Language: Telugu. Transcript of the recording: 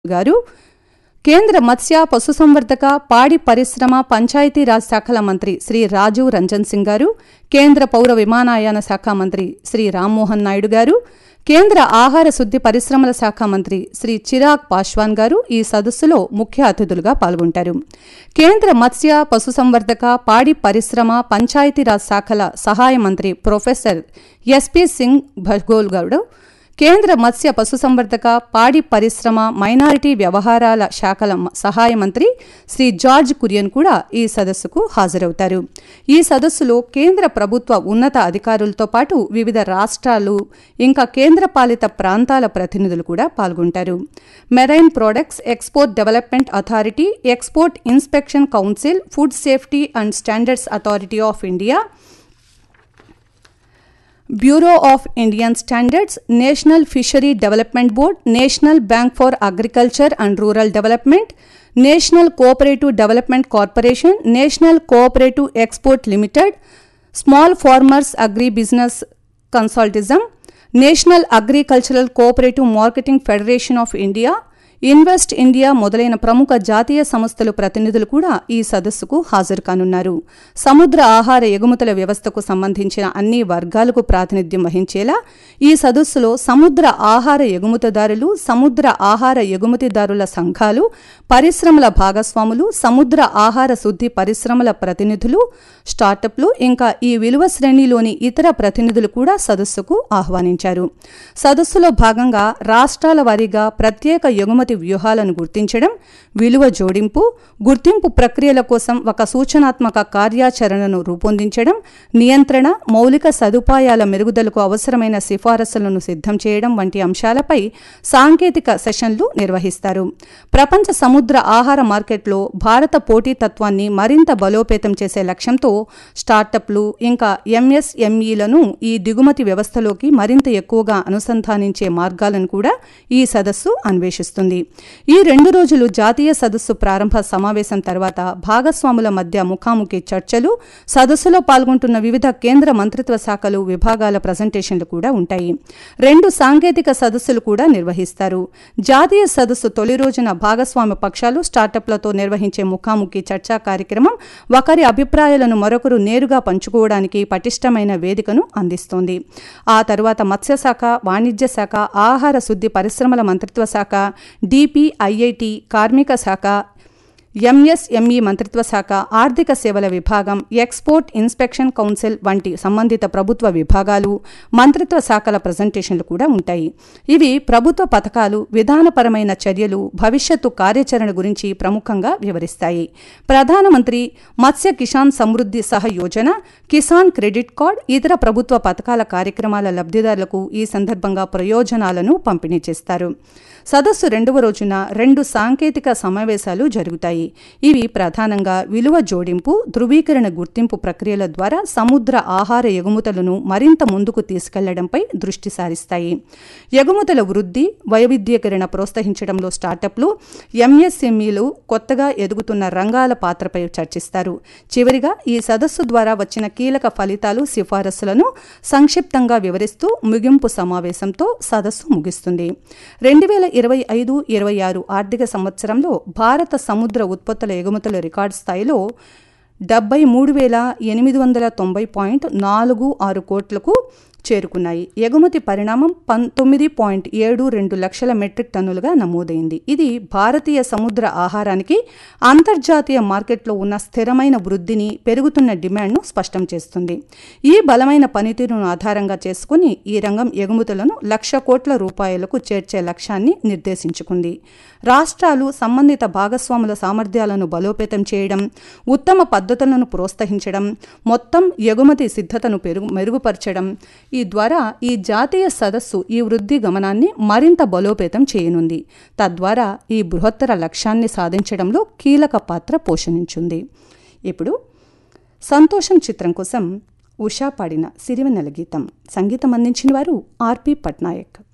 గారు కేంద్ర మత్స్య పశుసంవర్ధక పాడి పరిశ్రమ పంచాయతీరాజ్ శాఖల మంత్రి శ్రీ రాజీవ్ రంజన్ సింగ్ గారు కేంద్ర పౌర విమానయాన శాఖ మంత్రి శ్రీ రామ్మోహన్ నాయుడు గారు కేంద్ర ఆహార శుద్ధి పరిశ్రమల శాఖ మంత్రి శ్రీ చిరాగ్ పాశ్వాన్ గారు ఈ సదస్సులో ముఖ్య అతిథులుగా పాల్గొంటారు కేంద్ర మత్స్య పశుసంవర్ధక పాడి పరిశ్రమ పంచాయతీరాజ్ శాఖల సహాయ మంత్రి ప్రొఫెసర్ ఎస్పీ సింగ్ భగోల్ గౌడ్ కేంద్ర మత్స్య పశుసంవర్ధక పాడి పరిశ్రమ మైనారిటీ వ్యవహారాల శాఖల మ- సహాయ మంత్రి శ్రీ జార్జ్ కురియన్ కూడా ఈ సదస్సుకు హాజరవుతారు ఈ సదస్సులో కేంద్ర ప్రభుత్వ ఉన్నత అధికారులతో పాటు వివిధ రాష్ట్రాలు ఇంకా కేంద్రపాలిత ప్రాంతాల ప్రతినిధులు కూడా పాల్గొంటారు marine products export development authority export inspection council food safety and standards authority of India bureau of Indian standards national fishery development board national bank for agriculture and rural development national cooperative development corporation national cooperative export limited small farmers agri business consortium national agricultural cooperative marketing federation of India invest India మొదలైన ప్రముఖ జాతీయ సంస్థల ప్రతినిధులు కూడా ఈ సదస్సుకు హాజరు కానున్నారు సముద్ర ఆహార ఎగుమతుల వ్యవస్థకు సంబంధించిన అన్ని వర్గాలకు ప్రాతినిధ్యం వహించేలా ఈ సదస్సులో సముద్ర ఆహార ఎగుమతిదారులు సముద్ర ఆహార ఎగుమతిదారుల సంఘాలు పరిశ్రమల భాగస్వాములు సముద్ర ఆహార శుద్ధి పరిశ్రమల ప్రతినిధులు స్టార్టప్లు ఇంకా ఈ విలువ శ్రేణిలోని ఇతర ప్రతినిధులు కూడా సదస్సుకు ఆహ్వానించారు సదస్సులో భాగంగా రాష్ట్రాల వారీగా ప్రత్యేక ఎగుమతి వ్యూహాలను గుర్తించడం విలువ జోడింపు గుర్తింపు ప్రక్రియల కోసం ఒక సూచనాత్మక కార్యాచరణను రూపొందించడం నియంత్రణ మౌలిక సదుపాయాల మెరుగుదలకు అవసరమైన సిఫారసులను సిద్ధం చేయడం వంటి అంశాలపై సాంకేతిక సెషన్లు నిర్వహిస్తారు ప్రపంచ సముద్ర ఆహార మార్కెట్లో భారత పోటీతత్వాన్ని మరింత బలోపేతం చేసే లక్ష్యంతో స్టార్టప్లు ఇంకా ఎంఎస్ఎంఈలను ఈ దిగుమతి వ్యవస్థలోకి మరింత ఎక్కువగా అనుసంధానించే మార్గాలను కూడా ఈ సదస్సు అన్వేషిస్తుంది ఈ రెండు రోజులు జాతీయ సదస్సు ప్రారంభ సమావేశం తర్వాత భాగస్వాముల మధ్య ముఖాముఖి చర్చలు సదస్సులో పాల్గొంటున్న వివిధ కేంద్ర మంత్రిత్వ శాఖలు విభాగాల ప్రజెంటేషన్లు కూడా ఉంటాయి రెండు సాంకేతిక సదస్సులు కూడా నిర్వహిస్తారు జాతీయ సదస్సు తొలి రోజున భాగస్వామ్య పక్షాలు స్టార్టప్లతో నిర్వహించే ముఖాముఖి చర్చా కార్యక్రమం ఒకరి అభిప్రాయాలను మరొకరు నేరుగా పంచుకోవడానికి పటిష్టమైన వేదికను అందిస్తోంది ఆ తరువాత మత్స్యశాఖ వాణిజ్య శాఖ ఆహార శుద్ధి పరిశ్రమల మంత్రిత్వ శాఖ డిపిఐఐటి కార్మిక శాఖ ఎంఎస్ఎంఈ మంత్రిత్వ శాఖ ఆర్థిక సేవల విభాగం ఎక్స్పోర్ట్ ఇన్స్పెక్షన్ కౌన్సిల్ వంటి సంబంధిత ప్రభుత్వ విభాగాలు మంత్రిత్వ శాఖల ప్రజెంటేషన్లు కూడా ఉంటాయి ఇవి ప్రభుత్వ పథకాలు విధానపరమైన చర్యలు భవిష్యత్తు కార్యాచరణ గురించి ప్రముఖంగా వివరిస్తాయి ప్రధానమంత్రి మత్స్య కిసాన్ సమృద్ధి సహ యోజన కిసాన్ క్రెడిట్ కార్డ్ ఇతర ప్రభుత్వ పథకాల కార్యక్రమాల లబ్ధిదారులకు ఈ సందర్భంగా ప్రయోజనాలను పంపిణీ చేస్తారు సదస్సు రెండవ రోజున రెండు సాంకేతిక సమావేశాలు జరుగుతాయి ఇవి ప్రధానంగా విలువ జోడింపు ధృవీకరణ గుర్తింపు ప్రక్రియల ద్వారా సముద్ర ఆహార ఎగుమతులను మరింత ముందుకు తీసుకెళ్లడంపై దృష్టి సారిస్తాయి ఎగుమతుల వృద్ధి వైవిధ్యీకరణ ప్రోత్సహించడంలో స్టార్టప్లు ఎంఎస్ఎంఈలు కొత్తగా ఎదుగుతున్న రంగాల పాత్రపై చర్చిస్తారు చివరిగా ఈ సదస్సు ద్వారా వచ్చిన కీలక ఫలితాలు సిఫారసులను సంక్షిప్తంగా వివరిస్తూ ముగింపు సమావేశంతో సదస్సు ముగిస్తుంది రెండు వేల ఇరవై ఐదు ఇరవై ఆరు ఆర్థిక సంవత్సరంలో భారత సముద్ర ఉత్పత్తుల ఎగుమతుల రికార్డు స్థాయిలో డెబ్బై మూడు వేల ఎనిమిది వందల తొంభై పాయింట్ నాలుగు ఆరు కోట్లకు చేరుకున్నాయి ఎగుమతి పరిణామం పంతొమ్మిది పాయింట్ ఏడు రెండు లక్షల మెట్రిక్ టన్నులుగా నమోదైంది ఇది భారతీయ సముద్ర ఆహారానికి అంతర్జాతీయ మార్కెట్లో ఉన్న స్థిరమైన వృద్ధిని పెరుగుతున్న డిమాండ్ను స్పష్టం చేస్తుంది ఈ బలమైన పనితీరును ఆధారంగా చేసుకుని ఈ రంగం ఎగుమతులను లక్ష కోట్ల రూపాయలకు చేర్చే లక్ష్యాన్ని నిర్దేశించుకుంది రాష్ట్రాలు సంబంధిత భాగస్వాముల సామర్థ్యాలను బలోపేతం చేయడం ఉత్తమ పద్ధతులను ప్రోత్సహించడం మొత్తం ఎగుమతి సిద్ధతను పెరుగు మెరుగుపరచడం ఈ ద్వారా ఈ జాతీయ సదస్సు ఈ వృద్ధి గమనాన్ని మరింత బలోపేతం చేయనుంది తద్వారా ఈ బృహత్తర లక్ష్యాన్ని సాధించడంలో కీలక పాత్ర పోషణించింది ఇప్పుడు సంతోషం చిత్రం కోసం ఉషా పాడిన సిరివెన్నెల గీతం సంగీతం అందించిన వారు ఆర్పి పట్నాయక్